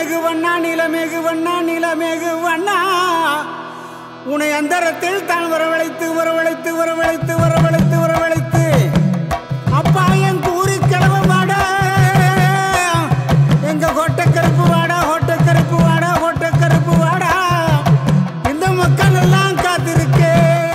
நிலமேகு வண்ணா நிலமேகு வண்ணா நிலமேகு வண்ணா உன்னை அந்தரத்தில் தான் வரவழைத்து வரவழைத்து வரவழைத்து வரவழைத்து வரவழைத்து அப்பா என் கூறி கிளம்ப வாடா எங்க ஹோட்ட கருப்பு வாடா ஹோட்ட கருப்பு வாடா ஹோட்ட கருப்பு வாடா இந்த மக்கள் எல்லாம் காத்திருக்கே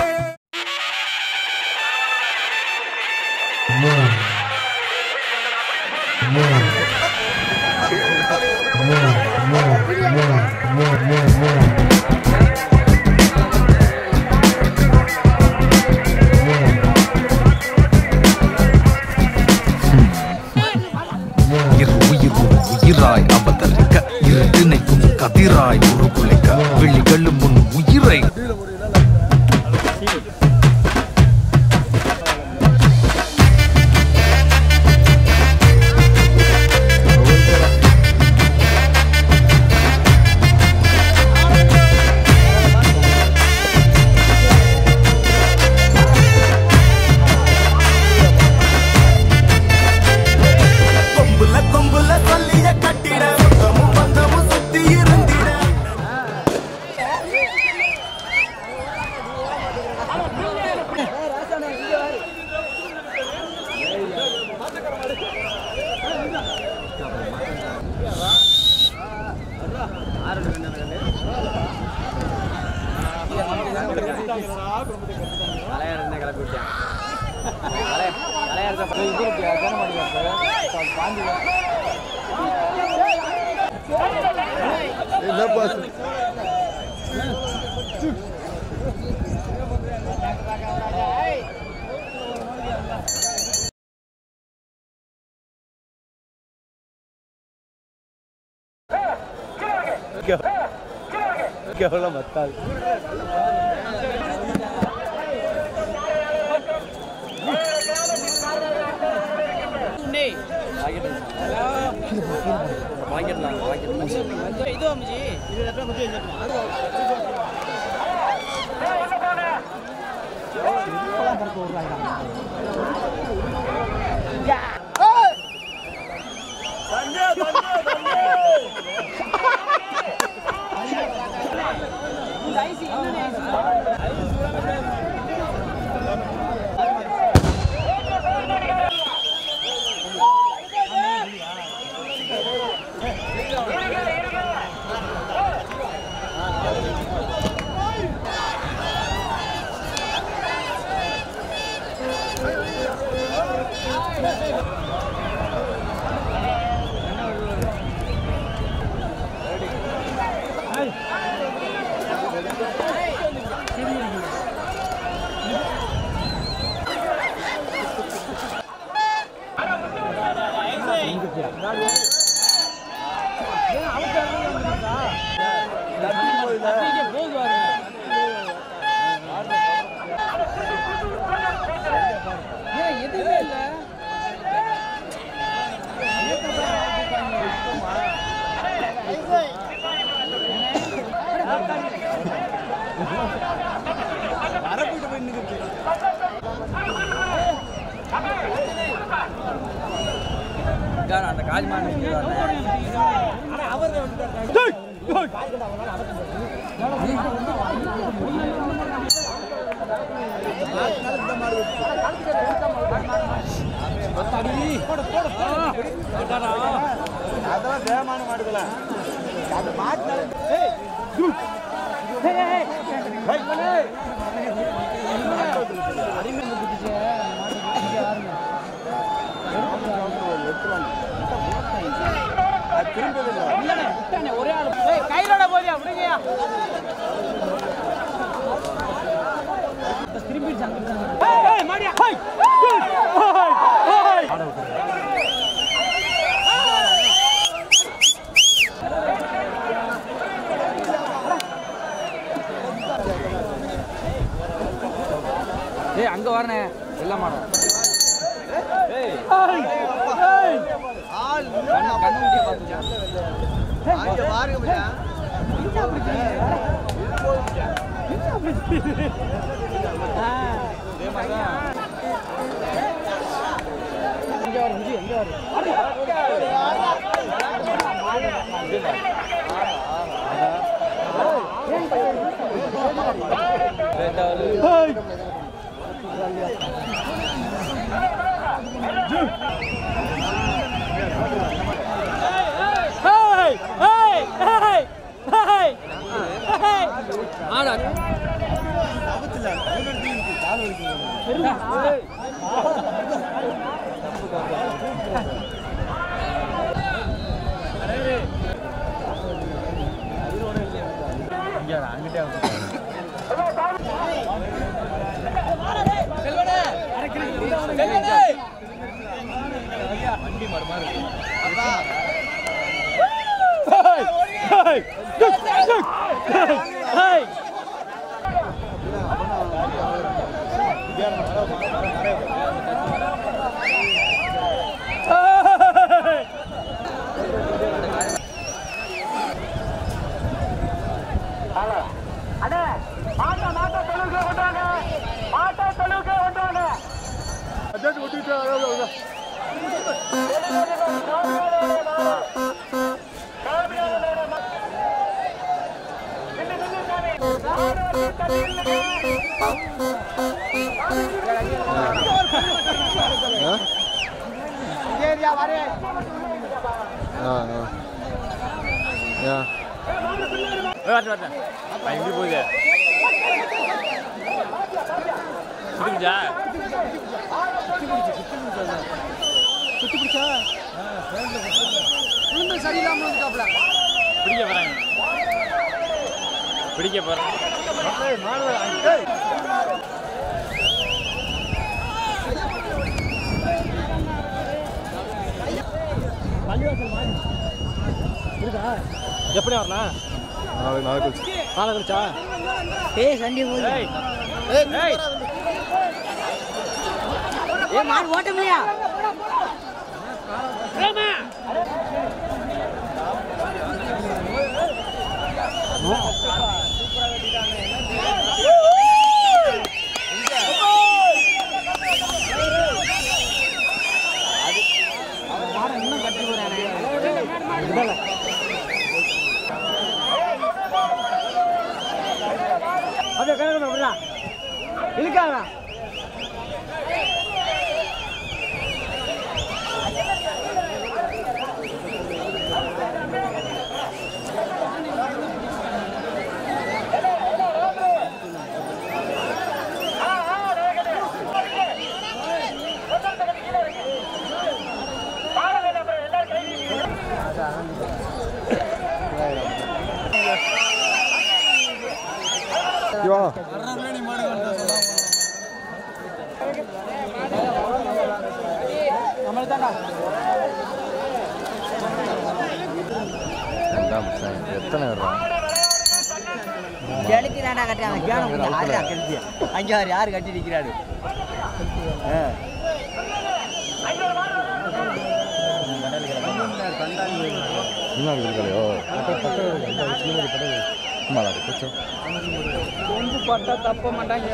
இரு உயிர் ஒரு உயிராய் அவதரிக்க இரு திணைக்கும் கதிராய் உருகுலைக்க விழிகளும் உன் உயிரை கொம்புல கொம்புல சொல்லிய கட்டிட சொந்தமும் பந்தமும் சுத்தி இருந்திட ஏய் அங்க வரனே எல்லாம் மாடம் எங்க வரும் எங்க வரும் எப்படி போகுது புரியுதா பிடிக்க போறாங்க பிடிக்க போறாங்க எப்படி வரலாம் நாளை கழிச்சா ஏய் சண்டி போகுது ஏய் ஏய் ஏ மாடு ஓட்ட முடியா அப்படியே கணக்கு அப்படியா இழுக்காங்க எத்தனை வரும் கிழக்கு தாண்டா கட்டுறாங்க கேன யாரு கிழக்கு அங்கே யார் யார் கட்டி நிற்கிறாரு இன்னும் இருக்கலையோ சும்மா கொஞ்சம் கொம்பு பட்டா தப்ப மாட்டாங்க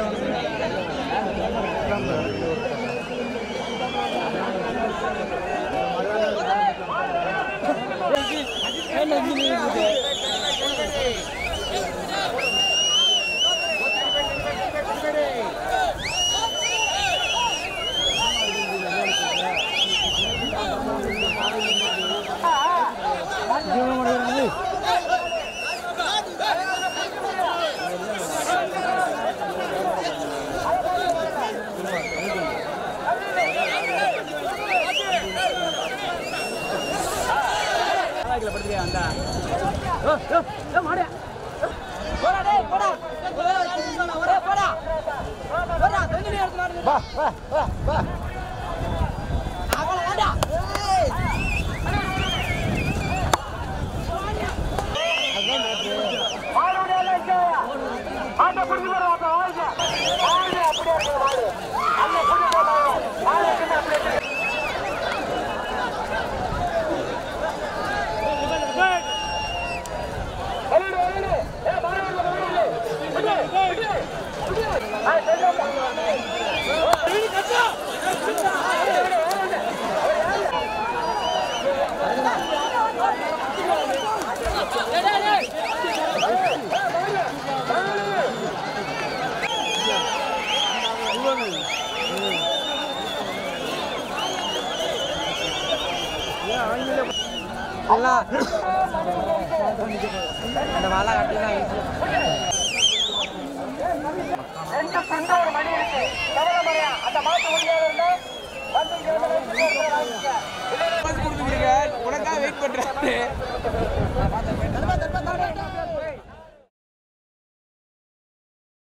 ஏய் அந்த வாழை கட்டிலாம் உனக்காக வெயிட் பண்றேன்